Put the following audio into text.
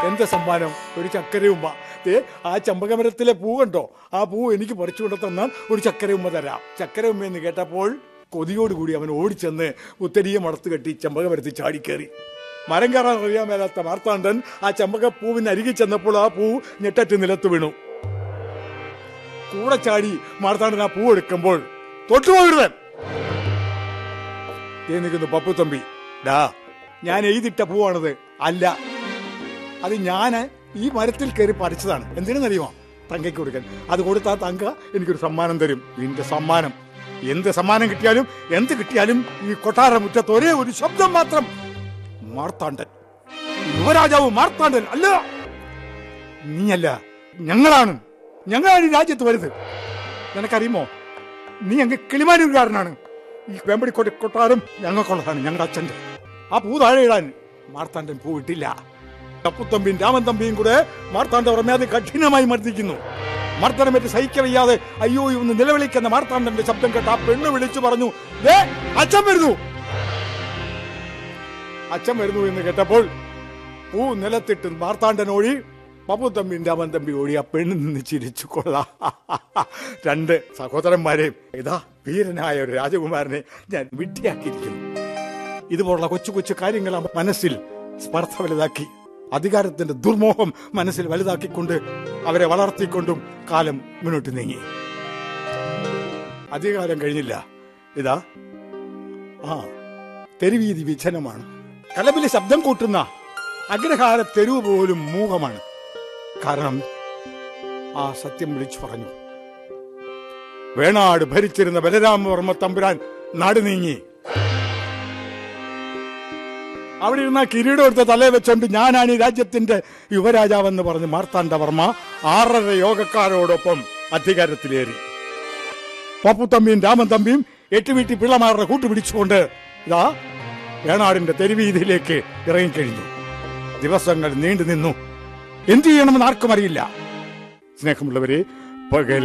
എന്ത് സമ്മാനം ഒരു ചക്കരയുമ്മ ദേ ആ ചമ്പകമരത്തിലെ പൂ കണ്ടോ ആ പൂ എനിക്ക് പറിച്ചു കൊണ്ട് തന്നാൽ ഒരു ചക്കരയുമ്മ തരാം ചക്കരയുമ്മ എന്ന് കേട്ടപ്പോൾ കൊതിയോടുകൂടി അവൻ ഓടിച്ചെന്ന് ഉത്തരീയ മടത്ത് കെട്ടി ചമ്പകമരത്തിൽ ചാടിക്കേറി മരം കയറാൻ അറിയാൻ മേലാത്ത മാർത്താണ്ഡൻ ആ ചമ്പകപ്പൂവിന് അരികിൽ ചെന്നപ്പോൾ ആ പൂ ഞെട്ടറ്റ് നിലത്ത് വീണു കൂടെ ചാടി മാർത്താണ്ഡൻ ആ പൂ എടുക്കുമ്പോൾ തൊട്ടുപോകരുത് ദേ നിൽക്കുന്നു പപ്പു തമ്പി ഡാ ഞാൻ എഴുതിട്ട പൂവാണത് അല്ല അത് ഞാൻ ഈ മരത്തിൽ കയറി പറിച്ചതാണ് എന്തിനെന്നറിയുമോ തങ്കയ്ക്ക് കൊടുക്കാൻ അത് കൊടുത്താൽ തങ്ക എനിക്കൊരു സമ്മാനം തരും നിന്റെ സമ്മാനം എന്ത് സമ്മാനം കിട്ടിയാലും എന്ത് കിട്ടിയാലും ഈ കൊട്ടാര മുറ്റത്ത് ഒരേ ഒരു ശബ്ദം മാത്രം മാർത്താണ്ഡൻ യുവരാജാവ് മാർത്താണ്ഡൻ അല്ല നീയല്ല ഞങ്ങളാണ് ഞങ്ങളാണ് ഈ രാജ്യത്ത് വരുന്നത് നിനക്കറിയുമോ നീ അങ്ങ് കിളിമാനൂരുകാരനാണ് ഈ വേമ്പടിക്കോട്ടെ കൊട്ടാരം ഞങ്ങൾക്കുള്ളതാണ് ഞങ്ങളുടെ അച്ഛൻ്റെ ആ പൂ താഴെ ഇടാൻ മാർത്താണ്ഡൻ പൂ ഇട്ടില്ല തപ്പുത്തമ്പിയും രാമൻ തമ്പിയും കൂടെ മാർത്താണ്ഡ ഉറമയാതെ കഠിനമായി മർദ്ദിക്കുന്നു മർദ്ദനമേറ്റ് സഹിക്കവയ്യാതെ അയ്യോ ഇന്ന് നിലവിളിക്കുന്ന മാർത്താണ്ഡന്റെ ശബ്ദം കേട്ട് ആ പെണ്ണ് വിളിച്ചു പറഞ്ഞു "ദേ, അച്ഛൻ വരുന്നു അച്ഛൻ വരുന്നു എന്ന് കേട്ടപ്പോൾ പൂ നിലത്തിട്ട് മാർത്താണ്ഡൻ ഓടി പപ്പു തമ്പിയും രാമൻ തമ്പി ഓടി ആ പെണ്ണ് നിന്ന് ചിരിച്ചു കൊള്ളാം രണ്ട് സഹോദരന്മാരെയും ഇതാ വീരനായ ഒരു രാജകുമാരനെ ഞാൻ വിട്ടിയാക്കിയിരിക്കുന്നു ഇതുപോലുള്ള കൊച്ചു കൊച്ചു കാര്യങ്ങൾ ആ മനസ്സിൽ സ്പർദ്ധ വലുതാക്കി അധികാരത്തിന്റെ ദുർമോഹം മനസ്സിൽ വലുതാക്കിക്കൊണ്ട് അവരെ വളർത്തിക്കൊണ്ടും കാലം മുന്നോട്ട് നീങ്ങി അധികാരം കഴിഞ്ഞില്ല ഇതാ ആ തെരുവീതി വിജനമാണ് കലപിലെ ശബ്ദം കൂട്ടുന്ന അഗ്രഹാര തെരുവ് പോലും മൂകമാണ് കാരണം ആ സത്യം വിളിച്ചു പറഞ്ഞു വേണാട് ഭരിച്ചിരുന്ന ബലരാമവർമ്മ തമ്പുരാൻ നാട് നീങ്ങി അവിടെ ഇരുന്ന കിരീടം എടുത്ത തലയിൽ വെച്ചോണ്ട് ഞാനാണ് ഈ രാജ്യത്തിന്റെ യുവരാജാവെന്ന് പറഞ്ഞ് മാർത്താണ്ഡവർമ്മ ആറര യോഗക്കാരോടൊപ്പം അധികാരത്തിലേറി പപ്പുത്തമ്പിയും രാമൻ തമ്പിയും എട്ടുവീട്ടി പിള്ളമാരുടെ കൂട്ടുപിടിച്ചുകൊണ്ട് ഇതാ വേണാടിന്റെ തെരുവീതിയിലേക്ക് ഇറങ്ങിക്കഴിഞ്ഞു ദിവസങ്ങൾ നീണ്ടു നിന്നു എന്തു ചെയ്യണമെന്ന് ആർക്കും അറിയില്ല സ്നേഹമുള്ളവരെ പകൽ